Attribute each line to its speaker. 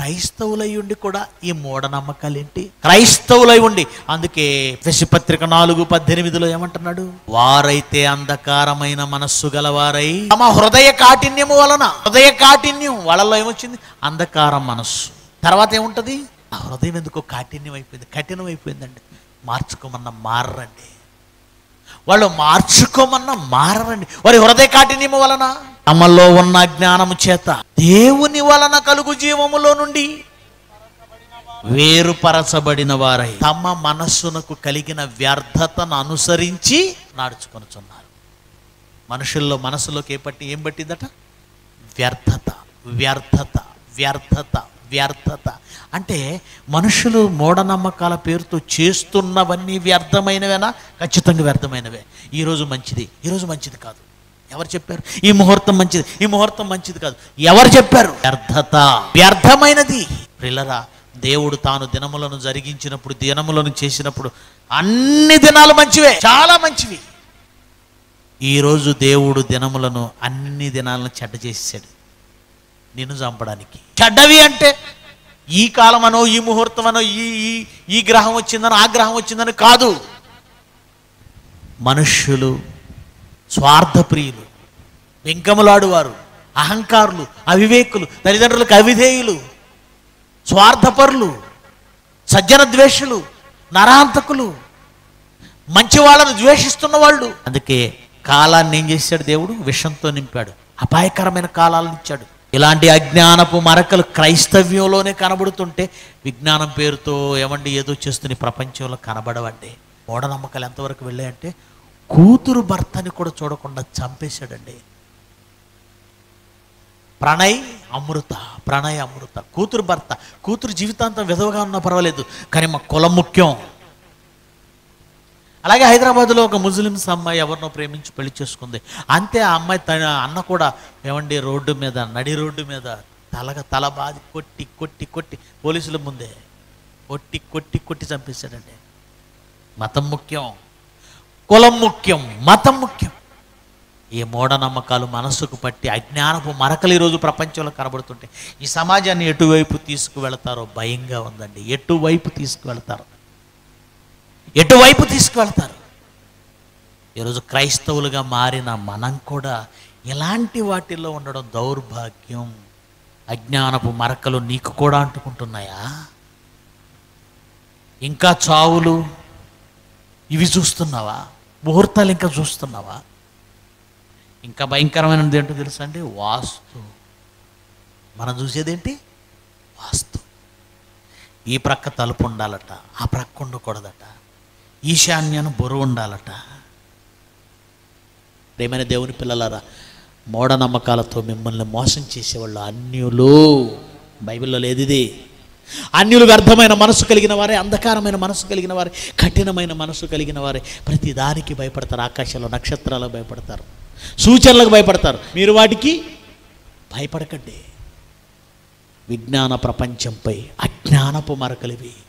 Speaker 1: క్రైస్తవులై ఉండి కూడా ఈ మూఢనమ్మకాలు ఏంటి క్రైస్తవులై ఉండి అందుకే పత్రిక నాలుగు పద్దెనిమిదిలో ఏమంటున్నాడు వారైతే అంధకారమైన మనస్సు గలవారై తమ హృదయ కాఠిన్యము వలన హృదయ కాఠిన్యం వాళ్ళలో ఏమొచ్చింది అంధకారం మనస్సు తర్వాత ఏముంటది ఆ హృదయం ఎందుకో కాఠిన్యం అయిపోయింది కఠినం అయిపోయిందండి మార్చుకోమన్న మారండి వాళ్ళు మార్చుకోమన్న మారరండి వారి హృదయ కాఠిన్యము వలన తమలో ఉన్న జ్ఞానము చేత దేవుని వలన కలుగు జీవములో నుండి వేరుపరచబడిన వారై తమ మనస్సునకు కలిగిన వ్యర్థతను అనుసరించి నడుచుకొనుచున్నారు మనుషుల్లో మనసులోకి ఏ పట్టి ఏం పట్టిందట వ్యర్థత వ్యర్థత వ్యర్థత వ్యర్థత అంటే మనుషులు మూఢనమ్మకాల పేరుతో చేస్తున్నవన్నీ వ్యర్థమైనవేనా ఖచ్చితంగా వ్యర్థమైనవే ఈరోజు మంచిది ఈరోజు మంచిది కాదు ఎవరు చెప్పారు ఈ ముహూర్తం మంచిది ఈ ముహూర్తం మంచిది కాదు ఎవరు చెప్పారు వ్యర్థత వ్యర్థమైనది ప్రిల్లరా దేవుడు తాను దినములను జరిగించినప్పుడు దినములను చేసినప్పుడు అన్ని దినాలు మంచివే చాలా మంచివి ఈరోజు దేవుడు దినములను అన్ని దినాలను చెడ్డ చేసేసాడు నిన్ను చంపడానికి చెడ్డవి అంటే ఈ కాలమనో ఈ ముహూర్తమనో ఈ ఈ ఈ గ్రహం వచ్చిందనో ఆ గ్రహం వచ్చిందని కాదు మనుష్యులు స్వార్థప్రియులు వెంకములాడువారు అహంకారులు అవివేకులు తల్లిదండ్రులకు అవిధేయులు స్వార్థపరులు సజ్జన ద్వేషులు నరాంతకులు మంచి వాళ్ళను ద్వేషిస్తున్న వాళ్ళు అందుకే కాలాన్ని ఏం చేశాడు దేవుడు విషంతో నింపాడు అపాయకరమైన కాలాలను ఇచ్చాడు ఇలాంటి అజ్ఞానపు మరకలు క్రైస్తవ్యంలోనే కనబడుతుంటే విజ్ఞానం పేరుతో ఏమండి ఏదో చేస్తున్న ఈ ప్రపంచంలో కనబడవండి మూఢనమ్మకాలు ఎంతవరకు వెళ్ళాయంటే కూతురు భర్తని కూడా చూడకుండా చంపేశాడండి ప్రణయ్ అమృత ప్రణయ్ అమృత కూతురు భర్త కూతురు జీవితాంతం విధవగా ఉన్నా పర్వాలేదు కానీ మా కులం ముఖ్యం అలాగే హైదరాబాద్లో ఒక ముస్లిమ్స్ అమ్మాయి ఎవరినో ప్రేమించి పెళ్లి చేసుకుంది అంతే ఆ అమ్మాయి తన అన్న కూడా ఏమండి రోడ్డు మీద నడి రోడ్డు మీద తలగా తల బాది కొట్టి కొట్టి కొట్టి పోలీసుల ముందే కొట్టి కొట్టి కొట్టి చంపేశాడండి మతం ముఖ్యం కులం ముఖ్యం మతం ముఖ్యం ఈ మూఢనమ్మకాలు మనస్సుకు పట్టి అజ్ఞానపు మరకలు ఈరోజు ప్రపంచంలో కనబడుతుంటే ఈ సమాజాన్ని ఎటువైపు తీసుకువెళతారో భయంగా ఉందండి ఎటువైపు తీసుకువెళతారో ఎటువైపు తీసుకువెళ్తారు ఈరోజు క్రైస్తవులుగా మారిన మనం కూడా ఇలాంటి వాటిల్లో ఉండడం దౌర్భాగ్యం అజ్ఞానపు మరకలు నీకు కూడా అంటుకుంటున్నాయా ఇంకా చావులు ఇవి చూస్తున్నావా ముహూర్తాలు ఇంకా చూస్తున్నావా ఇంకా భయంకరమైనది ఏంటో తెలుసా అండి వాస్తు మనం చూసేదేంటి వాస్తు ఈ ప్రక్క తలుపు ఉండాలట ఆ ప్రక్క ఉండకూడదట ఈశాన్యాన బొరు ఉండాలట ప్రేమైన దేవుని పిల్లలారా మూఢనమ్మకాలతో మిమ్మల్ని మోసం చేసేవాళ్ళు అన్యులు బైబిల్లో లేదు ఇది అన్యులు వ్యర్థమైన మనసు కలిగిన వారే అంధకారమైన మనసు కలిగిన వారే కఠినమైన మనసు కలిగిన వారే ప్రతి దానికి భయపడతారు ఆకాశంలో నక్షత్రాలకు భయపడతారు సూచనలకు భయపడతారు మీరు వాటికి భయపడకండి విజ్ఞాన ప్రపంచంపై అజ్ఞానపు మరకలివి